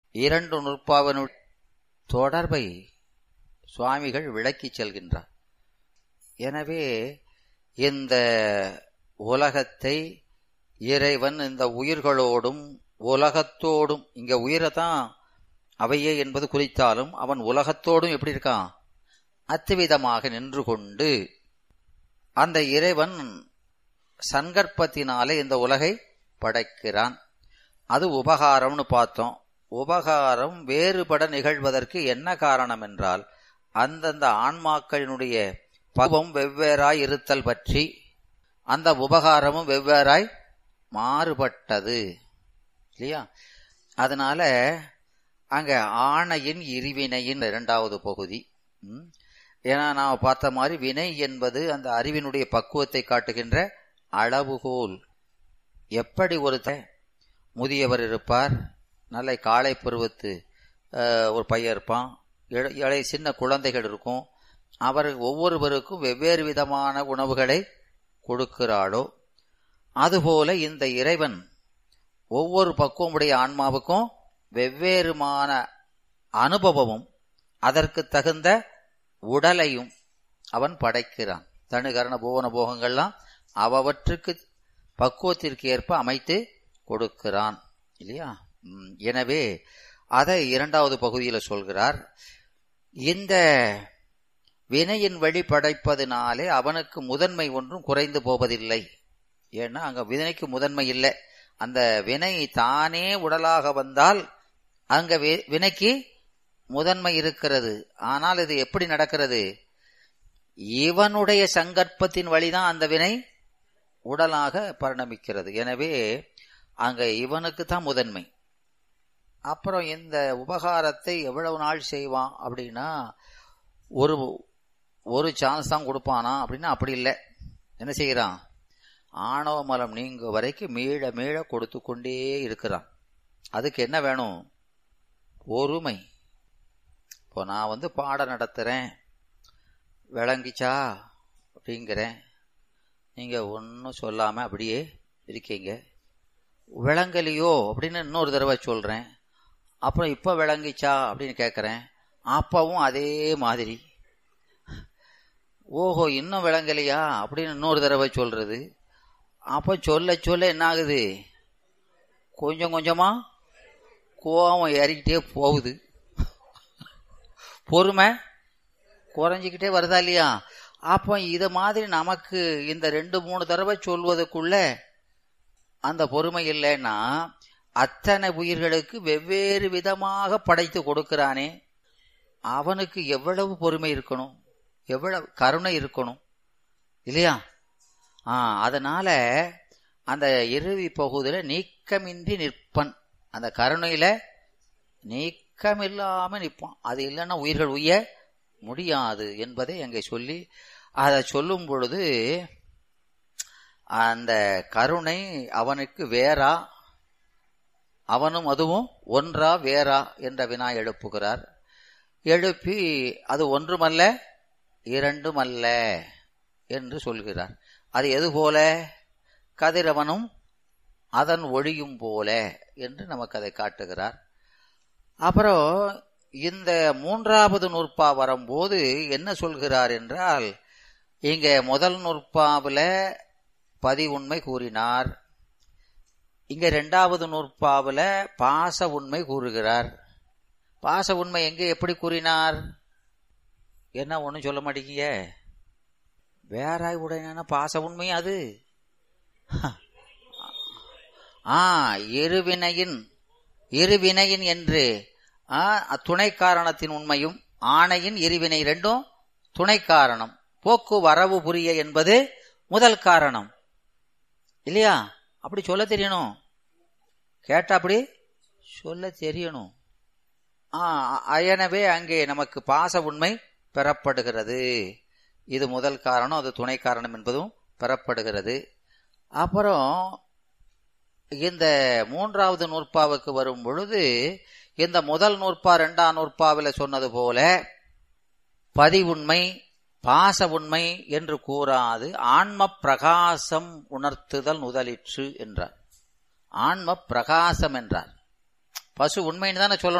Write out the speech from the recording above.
இரண்டு நுட்பாவினுடைய தொடர்பை சுவாமிகள் விளக்கிச் செல்கின்றார் எனவே இந்த உலகத்தை இறைவன் இந்த உயிர்களோடும் உலகத்தோடும் இங்க உயிரை தான் அவையே என்பது குறித்தாலும் அவன் உலகத்தோடும் எப்படி இருக்கான் அத்துவிதமாக நின்று கொண்டு அந்த இறைவன் சங்கற்பத்தினாலே இந்த உலகை படைக்கிறான் அது உபகாரம்னு பார்த்தோம் உபகாரம் வேறுபட நிகழ்வதற்கு என்ன காரணம் என்றால் அந்தந்த ஆன்மாக்களினுடைய பகுவம் வெவ்வேறாய் இருத்தல் பற்றி அந்த உபகாரமும் வெவ்வேறாய் மாறுபட்டது இல்லையா அதனால அங்க ஆணையின் இருவினையின் இரண்டாவது பகுதி ம். ஏன்னா நான் பார்த்த மாதிரி வினை என்பது அந்த அறிவினுடைய பக்குவத்தை காட்டுகின்ற அளவுகோல் எப்படி ஒருத்தன் முதியவர் இருப்பார் நல்ல காலை பருவத்து அஹ், ஒரு பையன் இருப்பான் இள- இளைய சின்ன குழந்தைகள் இருக்கும் அவர் ஒவ்வொருவருக்கும் வெவ்வேறு விதமான உணவுகளை கொடுக்கிறாளோ அதுபோல இந்த இறைவன் ஒவ்வொரு பக்குவமுடைய ஆன்மாவுக்கும் வெவ்வேறுமான அனுபவமும் அதற்கு தகுந்த உடலையும் அவன் படைக்கிறான் தனுகரண புவன போகங்கள்லாம் அவற்றுக்கு பக்குவத்திற்கு ஏற்ப அமைத்து கொடுக்கிறான் இல்லையா ம், எனவே அதை இரண்டாவது பகுதியில் சொல்கிறார் இந்த வினையின் வழி படைப்பதினாலே அவனுக்கு முதன்மை ஒன்றும் குறைந்து போவதில்லை ஏன்னா அங்க வினைக்கு முதன்மை இல்லை அந்த வினை தானே உடலாக வந்தால் அங்க வி- வினைக்கு முதன்மை இருக்கிறது ஆனால் இது எப்படி நடக்கிறது இவனுடைய சங்கற்பத்தின் வழிதான் அந்த வினை உடலாக பரிணமிக்கிறது எனவே அங்க இவனுக்கு தான் முதன்மை அப்புறம் இந்த உபகாரத்தை எவ்வளவு நாள் செய்வான் அப்படின்னா ஒரு ஒரு சான்ஸ் தான் கொடுப்பானா அப்படின்னா அப்படி இல்லை என்ன செய்கிறான் ஆணவ மலம் நீங்க வரைக்கும் மீள மீள கொடுத்து கொண்டே இருக்கிறான் அதுக்கு என்ன வேணும் பொறுமை இப்போ நான் வந்து பாடம் நடத்துறேன் விளங்கிச்சா அப்படிங்கிறேன் நீங்க ஒன்றும் சொல்லாம அப்படியே இருக்கீங்க விளங்கலையோ அப்படின்னு இன்னொரு தடவை சொல்றேன் அப்புறம் இப்போ விளங்கிச்சா அப்படின்னு கேட்குறேன் அப்பவும் அதே மாதிரி ஓஹோ இன்னும் விளங்கலையா அப்படின்னு இன்னொரு தடவை சொல்றது அப்போ சொல்ல சொல்ல என்ன ஆகுது கொஞ்சம் கொஞ்சமா கோவம் ஏறிக்கிட்டே போகுது பொறுமை குறைஞ்சிக்கிட்டே வருதா இல்லையா அப்போ இத மாதிரி நமக்கு இந்த ரெண்டு மூணு தடவை சொல்வதற்குள்ள அந்த பொறுமை இல்லைன்னா அத்தனை உயிர்களுக்கு வெவ்வேறு விதமாக படைத்து கொடுக்கிறானே அவனுக்கு எவ்வளவு பொறுமை இருக்கணும் எவ்வளவு கருணை இருக்கணும் இல்லையா ஆ அதனால அந்த இறுதி பகுதியில நீக்கமின்றி நிற்பன் அந்த கருணையில நீக்கமில்லாம நிற்பான் அது இல்லைன்னா உயிர்கள் உய்ய முடியாது என்பதை அங்கே சொல்லி அதை சொல்லும் பொழுது அந்த கருணை அவனுக்கு வேறா அவனும் அதுவும் ஒன்றா வேறா என்ற வினா எழுப்புகிறார் எழுப்பி அது ஒன்றுமல்ல இரண்டுமல்ல என்று சொல்கிறார் அது எது போல கதிரவனும் அதன் ஒளியும் போல என்று நமக்கு அதை காட்டுகிறார் அப்புறம் இந்த மூன்றாவது நூற்பா வரும்போது என்ன சொல்கிறார் என்றால் இங்க முதல் நூற்பாவில் பதி உண்மை கூறினார் இங்க ரெண்டாவது நூற்பாவில் பாச உண்மை கூறுகிறார் பாச உண்மை எங்கே எப்படி கூறினார் என்ன ஒன்றும் சொல்ல மாட்டேங்க வேறாய் உடையன பாச உண்மை அது ஆ இருவினையின் இருவினையின் என்று ஆ, துணை காரணத்தின் உண்மையும் ஆணையின் இருவினை ரெண்டும் துணை காரணம் போக்கு வரவு புரிய என்பது முதல் காரணம் இல்லையா அப்படி சொல்ல தெரியணும் கேட்டா அப்படி சொல்ல தெரியணும் ஆ, எனவே அங்கே நமக்கு பாச உண்மை பெறப்படுகிறது இது முதல் காரணம் அது துணை காரணம் என்பதும் பெறப்படுகிறது அப்புறம் இந்த மூன்றாவது நூற்பாவுக்கு வரும் பொழுது இந்த முதல் நூற்பா இரண்டாம் நூற்பாவில் சொன்னது போல பதி உண்மை பாச உண்மை என்று கூறாது ஆன்ம பிரகாசம் உணர்த்துதல் முதலிற்று என்றார் ஆன்ம பிரகாசம் என்றார் பசு உண்மைன்னு தானே சொல்லணும்